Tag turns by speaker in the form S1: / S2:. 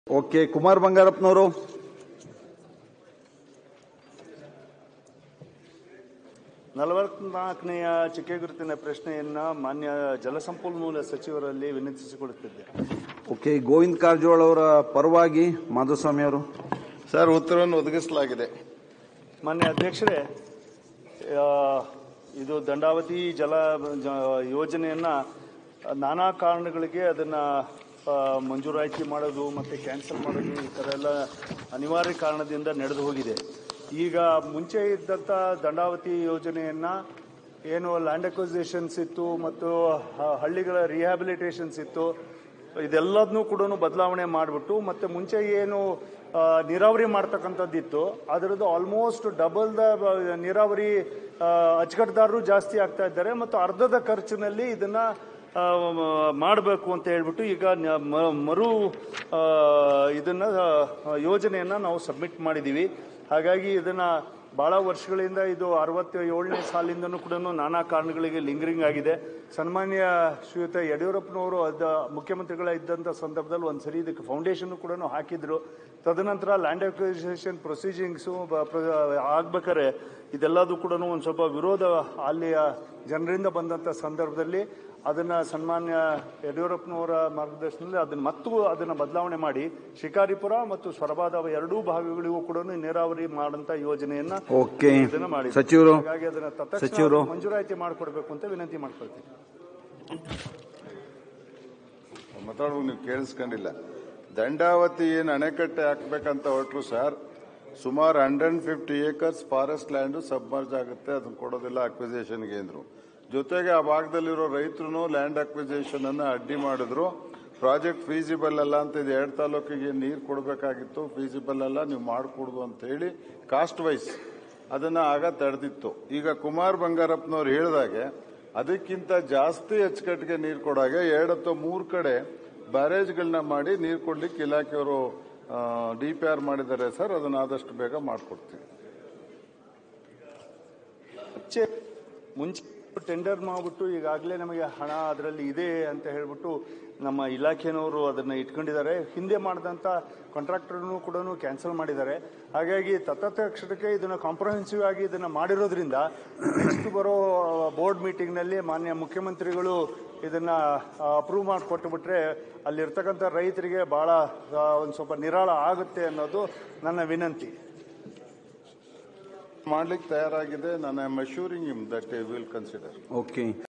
S1: okay Kumar ಬಂಗಾರಪ್ಪನವರು
S2: ನಲವತ್ನಾಲ್ಕನೆಯ ಚಿಕ್ಕೆ ಗುರುತಿನ ಪ್ರಶ್ನೆಯನ್ನ ಮಾನ್ಯ ಜಲಸಂಪನ್ಮೂಲ ಸಚಿವರಲ್ಲಿ ವಿನಂತಿಸಿಕೊಳ್ಳುತ್ತಿದ್ದೆ
S1: ಓಕೆ ಗೋವಿಂದ್ ಕಾರಜೋಳ ಅವರ ಪರವಾಗಿ ಮಾಧುಸ್ವಾಮಿ ಅವರು
S3: ಸರ್ ಉತ್ತರವನ್ನು ಒದಗಿಸಲಾಗಿದೆ
S2: ಮಾನ್ಯ ಅಧ್ಯಕ್ಷರೇ ಆ, ಇದು ದಂಡಾವತಿ ಜಲ ಜ- ಯೋಜನೆಯನ್ನ ನಾನಾ ಕಾರಣಗಳಿಗೆ ಅದನ್ನ ಆ, ಮಂಜೂರಾತಿ ಮಾಡೋದು ಮತ್ತೆ ಕ್ಯಾನ್ಸಲ್ ಮಾಡೋದು ಈ ತರ ಎಲ್ಲ ಅನಿವಾರ್ಯ ಕಾರಣದಿಂದ ನಡೆದು ಹೋಗಿದೆ ಈಗ ಮುಂಚೆ ಇದ್ದಂತ ದಂಡಾವತಿ ಯೋಜನೆಯನ್ನ ಏನು ಲ್ಯಾಂಡ್ ಅಕ್ವಿಸಿಷನ್ಸ್ ಇತ್ತು ಮತ್ತು ಹ- ಹಳ್ಳಿಗಳ ರಿಹ್ಯಾಬಿಲಿಟೇಷನ್ಸ್ ಇತ್ತು ಇದೆಲ್ಲದನ್ನೂ ಕೂಡ ಬದಲಾವಣೆ ಮಾಡಿಬಿಟ್ಟು ಮತ್ತೆ ಮುಂಚೆ ಏನು ಆ, ನೀರಾವರಿ ಮಾಡ್ತಕ್ಕಂಥದ್ದಿತ್ತು ಅದರದ್ದು ಆಲ್ಮೋಸ್ಟ್ ಡಬಲ್ ದ ಬ- ನೀರಾವರಿ ಆ, ಅಚ್ಚುಕಟ್ಟುದಾರರು ಜಾಸ್ತಿ ಆಗ್ತಾ ಇದ್ದಾರೆ ಮತ್ತು ಅರ್ಧದ ಖರ್ಚಿನಲ್ಲಿ ಇದನ್ನ ಮಾಡಬೇಕು ಅಂತ ಹೇಳ್ಬಿಟ್ಟು ಈಗ ನ- ಮ- ಮರು ಆ, ಇದನ್ನ ಆ, ಯೋಜನೆಯನ್ನ ನಾವು ಸಬ್ಮಿಟ್ ಮಾಡಿದೀವಿ ಹಾಗಾಗಿ ಇದನ್ನ ಬಹಳ ವರ್ಷಗಳಿಂದ ಇದು ಅರವತ್ತೇಳನೇ ಸಾಲಿಂದನೂ ಕೂಡ ನಾನಾ ಕಾರಣಗಳಿಗೆ ಲಿಂಗರಿಂಗ್ ಆಗಿದೆ ಸನ್ಮಾನ್ಯ ಶ್ರೀಯುತ ಯಡಿಯೂರಪ್ಪನವರು ಅದ ಮುಖ್ಯಮಂತ್ರಿಗಳ ಇದ್ದಂಥ ಸಂದರ್ಭದಲ್ಲಿ ಒಂದ್ಸರಿ ಇದಕ್ಕೆ ಫೌಂಡೇಶನ್ ಕೂಡ ಹಾಕಿದ್ರು ತದನಂತರ ಲ್ಯಾಂಡ್ ಅಕ್ವಿಸಿಷನ್ ಪ್ರೊಸೀಜಿಂಗ್ಸು ಆಗ್ಬೇಕಾದ್ರೆ ಇದೆಲ್ಲದೂ ಕೂಡ ಒಂದು ಸ್ವಲ್ಪ ವಿರೋಧ ಅಲ್ಲಿಯ ಜನರಿಂದ ಬಂದಂಥ ಸಂದರ್ಭದಲ್ಲಿ ಅದನ್ನ ಸನ್ಮಾನ್ಯ ಯಡಿಯೂರಪ್ಪನವರ ಮಾರ್ಗದರ್ಶನದಲ್ಲಿ ಅದನ್ನ ಮತ್ತು ಅದನ್ನ ಬದಲಾವಣೆ ಮಾಡಿ ಶಿಕಾರಿಪುರ ಮತ್ತು ಸೊರಬಾದ ಎರಡೂ ಭಾಗಗಳಿಗೂ ಕೂಡ ನೀರಾವರಿ ಮಾಡಂತ ಯೋಜನೆಯನ್ನ
S1: ಓಕೆ
S2: ಇದನ್ನ ಮಾಡಿ
S1: ಸಚಿವರು
S2: ಹಾಗಾಗಿ ಅದನ್ನ ತತ್ಕ್ಷಣ
S1: ಸಚಿವರು
S2: ಮಂಜೂರಾತಿ ಮಾಡಿಕೊಡ್ಬೇಕು ಅಂತ ವಿನಂತಿ ಮಾಡ್ಕೊಳ್ತೀನಿ
S3: ಮಾತಾಡುವಾಗ ನೀವು ಕೇಳಿಸ್ಕೊಂಡಿಲ್ಲ ದಂಡಾವತಿ ಏನು ಅಣೆಕಟ್ಟೆ ಹಾಕ್ಬೇಕಂತ ಹೊರಟ್ರು ಸರ್ ಸುಮಾರು hundred fifty acres forest land submerge ಆಗುತ್ತೆ ಅದನ್ನ ಕೊಡೋದಿಲ್ಲ ಅಕ್ವಿಸೇಷನ್ಗೆ ಅಂದ್ರು ಜೊತೆಗೆ ಆ ಭಾಗದಲ್ಲಿರೋ ರೈತರು ಲ್ಯಾಂಡ್ ಅಕ್ವಿಸೇಷನ್ ಅನ್ನ ಅಡ್ಡಿ ಮಾಡಿದ್ರು ಪ್ರಾಜೆಕ್ಟ್ ಫೀಸಿಬಲ್ ಅಲ್ಲ ಅಂತ ಇದು ಎರಡು ತಾಲೂಕಿಗೆ ನೀರು ಕೊಡಬೇಕಾಗಿತ್ತು ಫೀಸಿಬಲ್ ಅಲ್ಲ ನೀವು ಮಾಡಿಕೊಡುದು ಅಂತ ಹೇಳಿ ಕಾಸ್ಟ್ ವೈಸ್ ಅದನ್ನ ಆಗ ತಡೆದಿತ್ತು ಈಗ ಕುಮಾರ್ ಬಂಗಾರಪ್ಪನವ್ರು ಹೇಳಿದಾಗೆ ಅದಕ್ಕಿಂತ ಜಾಸ್ತಿ ಅಚ್ಚುಕಟ್ಟಿಗೆ ನೀರು ಕೊಡಾಗೆ ಎರಡು ಅಥವಾ ಮೂರು ಕಡೆ ಬ್ಯಾರೇಜ್ಗಳನ್ನ ಮಾಡಿ ನೀರು ಕೊಡ್ಲಿಕ್ಕೆ ಇಲಾಖೆಯವರು ಡಿ ಪಿ ಆರ್ ಮಾಡಿದ್ದಾರೆ ಸರ್ ಅದನ್ನ ಆದಷ್ಟು ಬೇಗ ಮಾಡಿಕೊಡ್ತೀವಿ
S2: ಮುಂಚೆ ಮುಂಚೆ ಟೆಂಡರ್ ಮಾಡ್ಬಿಟ್ಟು ಈಗಾಗಲೇ ನಮಗೆ ಹಣ ಅದರಲ್ಲಿ ಇದೆ ಅಂತ ಹೇಳ್ಬಿಟ್ಟು ನಮ್ಮ ಇಲಾಖೆನವರು ಅದನ್ನ ಇಟ್ಕೊಂಡಿದ್ದಾರೆ ಹಿಂದೆ ಮಾಡಿದಂತ ಕಾಂಟ್ರಾಕ್ಟರ್ನು ಕೂಡ ಕ್ಯಾನ್ಸಲ್ ಮಾಡಿದ್ದಾರೆ ಹಾಗಾಗಿ ತತ್ಕ್ಷಣಕ್ಕೆ ಇದನ್ನ ಕಾಂಪ್ರಹೆನ್ಸಿವ್ ಆಗಿ ಇದನ್ನ ಮಾಡಿರೋದ್ರಿಂದ ನೆಕ್ಸ್ಟ್ ಬರೋ ಬೋರ್ಡ್ ಮೀಟಿಂಗ್ ನಲ್ಲಿ ಮಾನ್ಯ ಮುಖ್ಯಮಂತ್ರಿಗಳು ಇದನ್ನ ಅಪ್ರೂವ್ ಮಾಡಿಕೊಟ್ಟು ಬಿಟ್ರೆ ಅಲ್ಲಿರ್ತಕ್ಕಂಥ ರೈತರಿಗೆ ಬಹಳ ಆ, ಒಂದು ಸ್ವಲ್ಪ ನಿರಾಳ ಆಗುತ್ತೆ ಅನ್ನೋದು ನನ್ನ ವಿನಂತಿ
S3: ಮಾಡ್ಲಿಕ್ಕೆ ತಯಾರಾಗಿದೆ ನಾನು I am assuring him that will consider
S1: okay